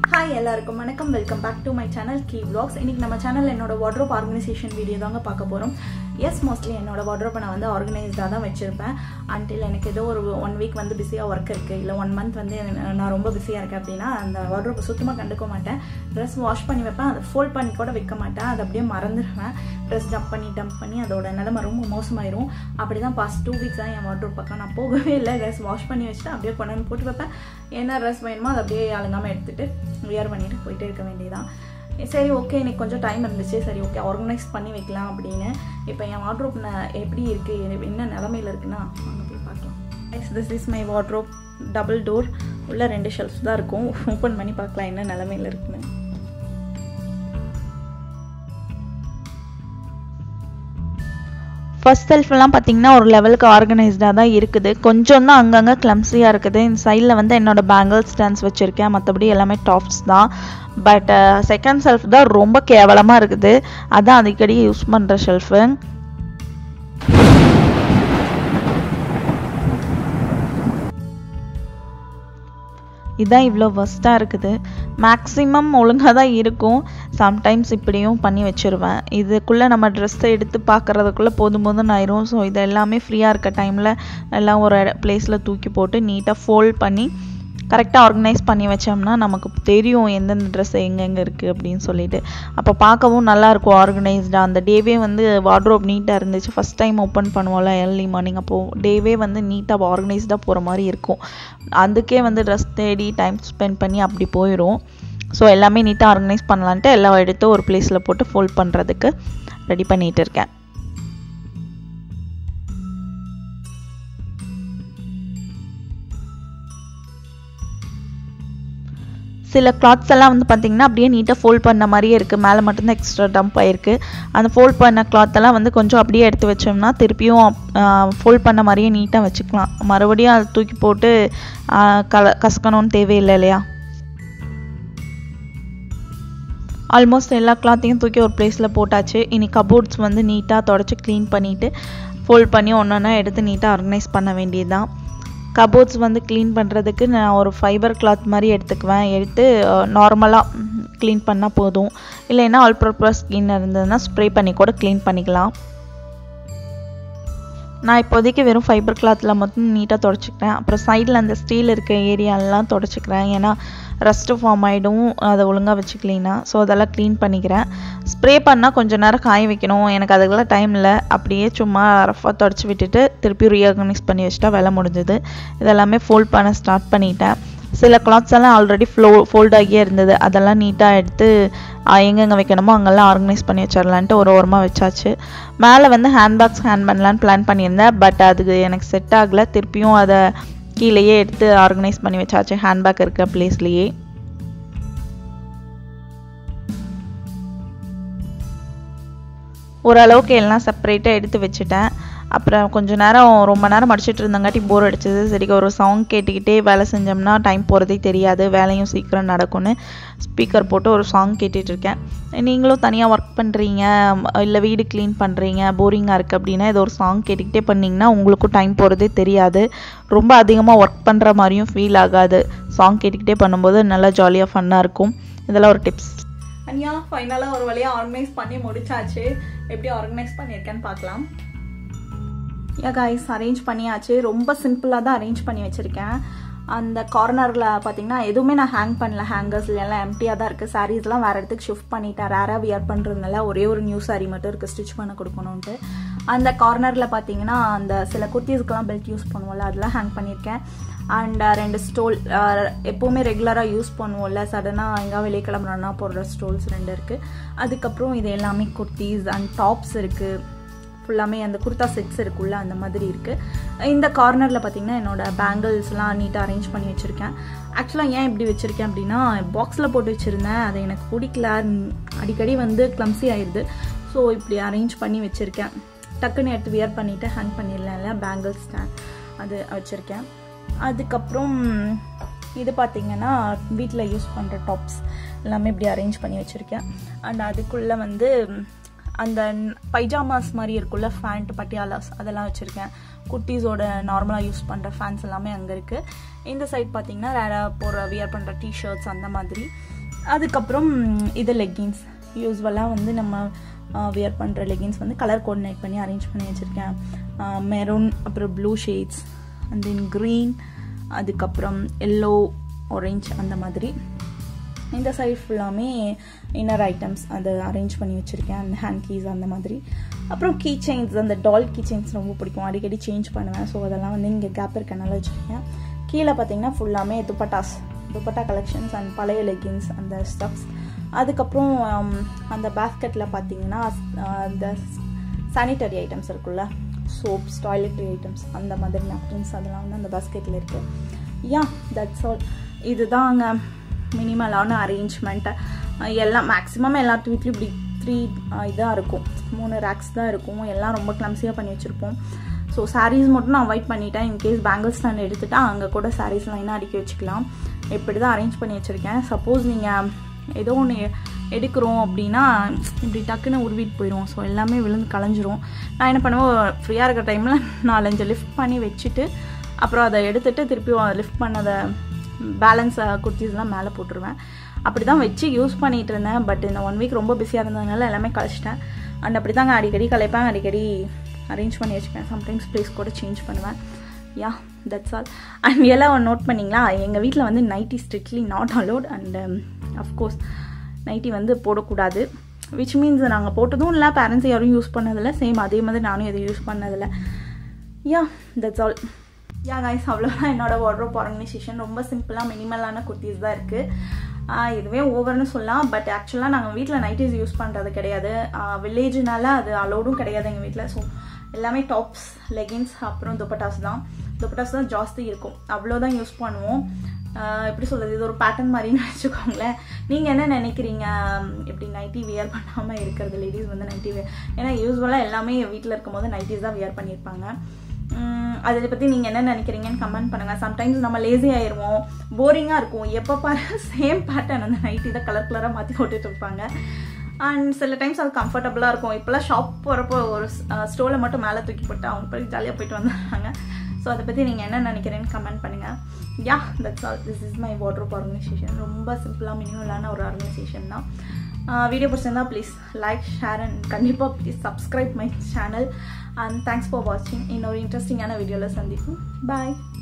hi எல்லாருக்கும் வணக்கம் welcome back to my channel கீ vlogs இன்னைக்கு நம்ம சேனல் என்னோட வார்ட்ரோப் ஆர்கனைசேஷன் வீடியோ தாங்க பார்க்க போகிறோம் எஸ் மோஸ்ட்லி என்னோட வார்ட்ரோப்பை நான் வந்து ஆர்கனைஸ்டாக தான் வச்சுருப்பேன் அன்டில் எனக்கு ஏதோ ஒரு ஒன் வீக் வந்து பிஸியாக ஒர்க் இருக்குது இல்லை ஒன் மந்த் வந்து எனக்கு- நான் ரொம்ப பிஸியாக இருக்கேன் அப்படின்னா அந்த வார்ட்ரோப்பை சுத்தமாக கண்டுக்க மாட்டேன் ட்ரெஸ் வாஷ் பண்ணி வைப்பேன் அதை ஃபோல்ட் பண்ணி கூட வைக்க மாட்டேன் அதை அப்படியே மறந்துடுவேன் ட்ரெஸ் டம்ப் பண்ணி டம்ப் பண்ணி அதோட நிலைமை ரொம்ப மோசமாயிரும் அப்படி தான் பாஸ்ட் டூ வீக்ஸ் தான் என் வார்ட்ரோப் பக்கம் நான் போகவே இல்லை ட்ரெஸ் வாஷ் பண்ணி வச்சுட்டு அப்படியே கொண்டு வந்து போட்டு வைப்பேன் என்ன ட்ரெஸ் வேணுமோ அதை அப்படியே அழுங்காமல் எடுத்துட்டு வியர் பண்ணிட்டு போயிட்டே இருக்க வேண்டியதான் சரி ஓகே எனக்கு கொஞ்சம் டைம் இருந்துச்சு சரி ஓகே ஆர்கனைஸ் பண்ணி வைக்கலாம் அப்படின்னு இப்போ என் வார்ட்ரோப் எப்படி இருக்குது என்ன நிலமையில இருக்குன்னா அங்கே போய் பார்க்கலாம் this is my wardrobe double door உள்ள ரெண்டு ஷெல்ஃப்ஸ் தான் இருக்கும் ஓப்பன் பண்ணி பார்க்கலாம் என்ன நிலமையில இருக்குன்னு ஃபர்ஸ்ட் செல்ஃப்லாம் பார்த்தீங்கன்னா ஒரு லெவலுக்கு ஆர்கனைஸ்டாக தான் இருக்குது கொஞ்சம் தான் அங்கங்கே கிளம்ஸியாக இருக்குது இந்த சைடில் வந்து என்னோட பேங்கிள் ஸ்டாண்ட்ஸ் வச்சுருக்கேன் மற்றபடி எல்லாமே டாப்ஸ் தான் பட் செகண்ட் செல்ஃப் தான் ரொம்ப கேவலமாக இருக்குது அதான் அடிக்கடி யூஸ் பண்ணுற ஷெல்ஃபு இதான் இவ்வளோ ஒஸ்ட்டாக இருக்குது மேக்ஸிமம் ஒழுங்காக தான் இருக்கும் சம்டைம்ஸ் இப்படியும் பண்ணி வச்சுருவேன் இதுக்குள்ளே நம்ம ட்ரெஸ்ஸை எடுத்து பார்க்குறதுக்குள்ளே போதும் போதும் ஆயிரும் ஸோ இது எல்லாமே ஃப்ரீயாக இருக்க டைமில் எல்லாம் ஒரு பிளேஸில் தூக்கி போட்டு நீட்டாக ஃபோல்ட் பண்ணி கரெக்டாக ஆர்கனைஸ் பண்ணி வச்சோம்னா நமக்கு தெரியும் எந்தெந்த ட்ரெஸ் எங்கெங்கே இருக்குது அப்படின்னு சொல்லிட்டு அப்போ பார்க்கவும் நல்லாயிருக்கும் ஆர்கனைஸ்டாக அந்த டேவே வந்து வார்ட்ரோப் நீட்டாக இருந்துச்சு ஃபஸ்ட் டைம் ஓப்பன் பண்ணுவோம்ல ஏர்லி மார்னிங் அப்போது டேவே வந்து நீட்டாக ஆர்கனைஸ்டாக போகிற மாதிரி இருக்கும் அதுக்கே வந்து ட்ரெஸ் தேடி டைம் ஸ்பெண்ட் பண்ணி அப்படி போயிடும் ஸோ எல்லாமே நீட்டாக ஆர்கனைஸ் பண்ணலான்ட்டு எல்லாம் எடுத்து ஒரு பிளேஸில் போட்டு ஃபோல்ட் பண்ணுறதுக்கு ரெடி பண்ணிகிட்டு இருக்கேன் சில கிளாத்ஸ் எல்லாம் வந்து பார்த்தீங்கன்னா அப்படியே நீட்டாக ஃபோல்ட் பண்ண மாதிரியே இருக்குது மேலே மட்டும்தான் எக்ஸ்ட்ரா டம்ப் ஆயிருக்கு அந்த ஃபோல்ட் பண்ண cloth எல்லாம் வந்து கொஞ்சம் அப்படியே எடுத்து வச்சோம்னா திருப்பியும் ஃபோல்ட் பண்ண மாதிரியே நீட்டாக வச்சுக்கலாம் மறுபடியும் அதை தூக்கி போட்டு ஆ, கல கசக்கணும்னு தேவையில்லை இல்லையா ஆல்மோஸ்ட் எல்லா கிளாத்தையும் தூக்கி ஒரு பிளேஸில் போட்டாச்சு இனி கபோர்ட்ஸ் வந்து நீட்டாக தொடச்சி க்ளீன் பண்ணிவிட்டு ஃபோல்ட் பண்ணி ஒன்று ஒன்றா எடுத்து நீட்டாக ஆர்கனைஸ் பண்ண வேண்டியதுதான் கபோர்ட்ஸ் வந்து க்ளீன் பண்ணுறதுக்கு நான் ஒரு ஃபைபர் கிளாத் மாதிரி எடுத்துக்குவேன் எடுத்து நார்மலாக க்ளீன் பண்ணால் போதும் இல்லைன்னா ஆல் பர்பஸ் ஸ்கின் இருந்ததுன்னா ஸ்ப்ரே பண்ணி கூட க்ளீன் பண்ணிக்கலாம் நான் இப்போதைக்கு வெறும் ஃபைபர் கிளாத்தில் மட்டும் நீட்டாக தொடச்சிக்கிறேன் அப்புறம் சைடில் அந்த ஸ்டீல் இருக்க ஏரியாலெலாம் தொடச்சிக்கிறேன் ஏன்னா ரஸ்ட்டு ஃபார்ம் ஆகிடும் அதை ஒழுங்காக வச்சு க்ளீனாக ஸோ அதெல்லாம் க்ளீன் பண்ணிக்கிறேன் ஸ்ப்ரே பண்ணால் கொஞ்சம் நேரம் காய வைக்கணும் எனக்கு அதுக்கெல்லாம் டைம் இல்லை அப்படியே சும்மா ரஃபாக தொடச்சி விட்டுட்டு திருப்பி ரீஆர்கனைஸ் பண்ணி வச்சுட்டா வேலை முடிஞ்சுது இதெல்லாமே ஃபோல்ட் பண்ண ஸ்டார்ட் பண்ணிட்டேன் சில கிளாத்ஸ் எல்லாம் ஆல்ரெடி ஃப்ளோ ஃபோல்ட் ஆகியே இருந்தது அதெல்லாம் நீட்டாக எடுத்து ஆ, எங்கெங்கே வைக்கணுமோ அங்கெல்லாம் ஆர்கனைஸ் பண்ணி வச்சிடலான்ட்டு ஒரு ஓரமாக வச்சாச்சு மேலே வந்து ஹேண்ட்பேக்ஸ் ஹேண்ட் பண்ணலான்னு பிளான் பண்ணியிருந்தேன் பட் அதுக்கு எனக்கு செட் ஆகலை திருப்பியும் அதை கீழேயே எடுத்து ஆர்கனைஸ் பண்ணி வச்சாச்சு ஹேண்ட்பேக் இருக்க பிளேஸ்லேயே ஓரளவுக்கு எல்லாம் செப்பரேட்டாக எடுத்து வச்சுட்டேன் அப்புறம் கொஞ்ச நேரம் ரொம்ப நேரம் மடிச்சிட்டு இருந்தங்காட்டி போர் அடிச்சது சரி ஒரு சாங் கேட்டுக்கிட்டே வேலை செஞ்சோம்னா டைம் போகிறதே தெரியாது வேலையும் சீக்கிரம் நடக்கும்னு ஸ்பீக்கர் போட்டு ஒரு சாங் கேட்டுட்டு இருக்கேன் நீங்களும் தனியாக ஒர்க் பண்ணுறீங்க இல்லை வீடு க்ளீன் பண்ணுறீங்க போரிங்காக இருக்குது அப்படின்னா ஏதோ ஒரு சாங் கேட்டுக்கிட்டே பண்ணிங்கன்னா உங்களுக்கும் டைம் போகிறதே தெரியாது ரொம்ப அதிகமாக ஒர்க் பண்ணுற மாதிரியும் ஃபீல் ஆகாது சாங் கேட்டுக்கிட்டே பண்ணும்போது நல்லா ஜாலியாக ஃபன்னாக இருக்கும் இதெல்லாம் ஒரு டிப்ஸ் அனியா ஃபைனலாக ஒரு வழியாக ஆர்கனைஸ் பண்ணி முடிச்சாச்சு எப்படி ஆர்கனைஸ் பண்ணியிருக்கேன்னு பார்க்கலாம் யா கைஸ் அரேஞ்ச் பண்ணியாச்சு ரொம்ப சிம்பிளாக தான் அரேஞ்ச் பண்ணி வச்சுருக்கேன் அந்த கார்னரில் பார்த்தீங்கன்னா எதுவுமே நான் ஹேங் பண்ணல ஹேங்கர்ஸ்ல எல்லாம் எம்டியாக தான் இருக்குது சாரீஸ்லாம் வேறு இடத்துக்கு ஷிஃப்ட் பண்ணிட்டேன் ரேராக வியர் பண்ணுறதுனால ஒரே ஒரு நியூ சாரீ மட்டும் இருக்குது ஸ்டிச் பண்ண கொடுக்கணுன்ட்டு அந்த கார்னரில் பார்த்தீங்கன்னா அந்த சில குர்த்திஸ்க்கெலாம் பெல்ட் யூஸ் பண்ணுவோம்ல அதெல்லாம் ஹேங் பண்ணியிருக்கேன் அண்ட் ரெண்டு ஸ்டோல் எப்போவுமே ரெகுலராக யூஸ் பண்ணுவோம்ல சடனாக எங்கே வெளியே கிளம்புறோன்னா போடுற ஸ்டோல்ஸ் ரெண்டு இருக்குது அதுக்கப்புறம் இது எல்லாமே குர்த்திஸ் அண்ட் டாப்ஸ் இருக்குது ஃபுல்லாமே அந்த குர்தா செட்ஸ் இருக்குல்ல அந்த மாதிரி இருக்குது இந்த கார்னரில் பார்த்தீங்கன்னா என்னோட பேங்கிள்ஸ்லாம் நீட்டாக அரேஞ்ச் பண்ணி வச்சுருக்கேன் ஆக்சுவலாக ஏன் இப்படி வச்சுருக்கேன் அப்படின்னா பாக்ஸில் போட்டு வச்சுருந்தேன் அது எனக்கு பிடிக்கல அடிக்கடி வந்து கிளம்ஸி ஆயிடுது ஸோ இப்படி அரேஞ்ச் பண்ணி வச்சுருக்கேன் டக்குன்னு எடுத்து வியர் பண்ணிவிட்டு ஹேங் பண்ணிடலாம்ல பேங்கிள் ஸ்டாண்ட் அது வச்சுருக்கேன் அதுக்கப்புறம் இது பார்த்தீங்கன்னா வீட்டில் யூஸ் பண்ணுற டாப்ஸ் எல்லாமே இப்படி அரேஞ்ச் பண்ணி வச்சுருக்கேன் அண்ட் அதுக்குள்ளே வந்து அந்த பைஜாமாஸ் மாதிரி இருக்குல்ல ஃபேண்ட் பட்டியாலாஸ் அதெல்லாம் வச்சுருக்கேன் குர்த்திஸோட நார்மலாக யூஸ் பண்ணுற ஃபேன்ஸ் எல்லாமே அங்கே இருக்குது இந்த சைட் பார்த்தீங்கன்னா வேறு போகிற வியர் பண்ணுற டிஷர்ட்ஸ் அந்த மாதிரி அதுக்கப்புறம் இது லெக்கின்ஸ் யூஸ்வலாக வந்து நம்ம வியர் பண்ணுற லெகின்ஸ் வந்து கலர் கோஆர்டினேட் பண்ணி அரேஞ்ச் பண்ணி வச்சுருக்கேன் மெரூன் அப்புறம் blue shades and then green அதுக்கப்புறம் எல்லோ ஆரஞ்ச் அந்த மாதிரி இந்த சைட் ஃபுல்லாமே இன்னர் ஐட்டம்ஸ் அதை அரேஞ்ச் பண்ணி வச்சுருக்கேன் அந்த ஹேண்ட் கீஸ் அந்த மாதிரி அப்புறம் கீ செயின்ஸ் அந்த டால் கீ செயின்ஸ் ரொம்ப பிடிக்கும் அடிக்கடி சேஞ்ச் பண்ணுவேன் ஸோ அதெல்லாம் வந்து இங்கே கேப் இருக்கனால வச்சுருக்கேன் கீழே பார்த்தீங்கன்னா ஃபுல்லாமே துப்பட்டாஸ் துப்பட்டா கலெக்ஷன்ஸ் அண்ட் பழைய லெகின்ஸ் அந்த ஸ்டப்ஸ் அதுக்கப்புறம் அந்த பேஸ்கெட்டில் பார்த்தீங்கன்னா அந்த சானிட்டரி ஐட்டம்ஸ் இருக்குல்ல சோப்ஸ் டாய்லெட்ரி ஐட்டம்ஸ் அந்த மாதிரி நாப்கின்ஸ் அதெல்லாம் வந்து அந்த பாஸ்கெட்டில் இருக்குது யா தட்ஸ் ஆல் இதுதாங்க மினிமலான அரேஞ்ச்மெண்ட்டு எல்லாம் மேக்ஸிமம் எல்லாத்து வீட்லேயும் இப்படி த்ரீ இதாக இருக்கும் மூணு ரேக்ஸ் தான் இருக்கும் எல்லாம் ரொம்ப கிளம்ஸியாக பண்ணி வச்சுருப்போம் ஸோ சாரீஸ் மட்டும் நான் அவாய்ட் பண்ணிட்டேன் இன்கேஸ் பேங்கிள் ஸ்டாண்ட் எடுத்துட்டா அங்கே கூட சாரீஸ் லைனாக அடுக்கி வச்சுக்கலாம் இப்படி தான் அரேஞ்ச் பண்ணி வச்சுருக்கேன் சப்போஸ் நீங்கள் ஏதோ ஒன்று எடுக்கிறோம் அப்படின்னா இப்படி டக்குன்னு உருவிட்டு போயிடும் ஸோ எல்லாமே விழுந்து களைஞ்சிரும் நான் என்ன பண்ணுவேன் ஃப்ரீயாக இருக்கிற டைமில் நாலஞ்சு லிஃப்ட் பண்ணி வச்சுட்டு அப்புறம் அதை எடுத்துகிட்டு திருப்பி லிஃப்ட் பண்ணதை பேலன்ஸ் குர்த்திஸ்லாம் மேலே போட்டுருவேன் அப்படி தான் வச்சு யூஸ் பண்ணிகிட்டு இருந்தேன் பட் இந்த ஒன் வீக் ரொம்ப பிஸியாக இருந்ததுனால எல்லாமே கழிச்சிட்டேன் அண்ட் அப்படி தாங்க அடிக்கடி கலைப்பேன் அடிக்கடி அரேஞ்ச் பண்ணி வச்சுப்பேன் சம்டைம்ஸ் ப்ளேஸ் கூட சேஞ்ச் பண்ணுவேன் யா தட்ஸ் ஆல் அண்ட் எல்லாம் நோட் பண்ணிங்களா எங்கள் வீட்டில் வந்து nighty strictly not allowed and of course nighty வந்து போடக்கூடாது விச் மீன்ஸ் நாங்கள் போட்டதும் இல்லை பேரண்ட்ஸ் யாரும் யூஸ் பண்ணதில்லை சேம் அதே மாதிரி நானும் எதுவும் யூஸ் பண்ணதில்லை yeah that's all yeah guys அவ்வளோதான் என்னோட வாட்ரோப் ஆர்கனைசேஷன் ரொம்ப சிம்பிளாக மினிமலான குர்த்திஸ் தான் இருக்குது இதுவே ஓவர்னு சொல்லலாம் பட் ஆக்சுவலாக நாங்கள் வீட்டில் நைட்டிஸ் யூஸ் பண்ணுறது கிடையாது வில்லேஜ்னால அது அலோடும் கிடையாது எங்கள் வீட்டில் ஸோ எல்லாமே டாப்ஸ் லெகின்ஸ் அப்புறம் துப்பட்டாஸ் தான் துப்பட்டாஸ் தான் ஜாஸ்தி இருக்கும் அவ்வளோதான் யூஸ் பண்ணுவோம் எப்படி சொல்கிறது இது ஒரு பேட்டர்ன் மாதிரின்னு வச்சுக்கோங்களேன் நீங்கள் என்ன நினைக்கிறீங்க இப்படி நைட்டி வியர் பண்ணாமல் இருக்கிறது லேடிஸ் வந்து நைட்டி வியர் ஏன்னா யூஸ்வலாக எல்லாமே வீட்டில் இருக்கும்போது நைட்டிஸ் தான் வியர் பண்ணியிருப்பாங்க அதை பற்றி நீங்கள் என்ன நினைக்கிறீங்கன்னு கமெண்ட் பண்ணுங்கள் சம்டைம்ஸ் நம்ம லேசி ஆயிடுவோம் போரிங்காக இருக்கும் எப்போ பாரு சேம் பேட்டர்ன் அந்த நைட்டி தான் கலர் கலராக மாற்றி போட்டுட்டு இருப்பாங்க அண்ட் சில டைம்ஸ் அது கம்ஃபர்டபுளாக இருக்கும் இப்போல்லாம் ஷாப் போகிறப்போ ஒரு ஸ்டோவில் மட்டும் மேலே தூக்கி போட்டு அவங்க போய் ஜாலியாக போயிட்டு வந்துடுறாங்க ஸோ அதை பற்றி நீங்கள் என்ன நினைக்கிறேன்னு கமெண்ட் பண்ணுங்கள் yeah that's all this is my wardrobe organization ரொம்ப சிம்பிளாக மினிமலான ஒரு ஆர்கனைசேஷன் தான் வீடியோ பிடிச்சிருந்தா ப்ளீஸ் லைக் ஷேர் அண்ட் கண்டிப்பாக please subscribe my channel and thanks for வாட்சிங் இன்னொரு இன்ட்ரெஸ்டிங்கான வீடியோவில் சந்திப்போம் பாய்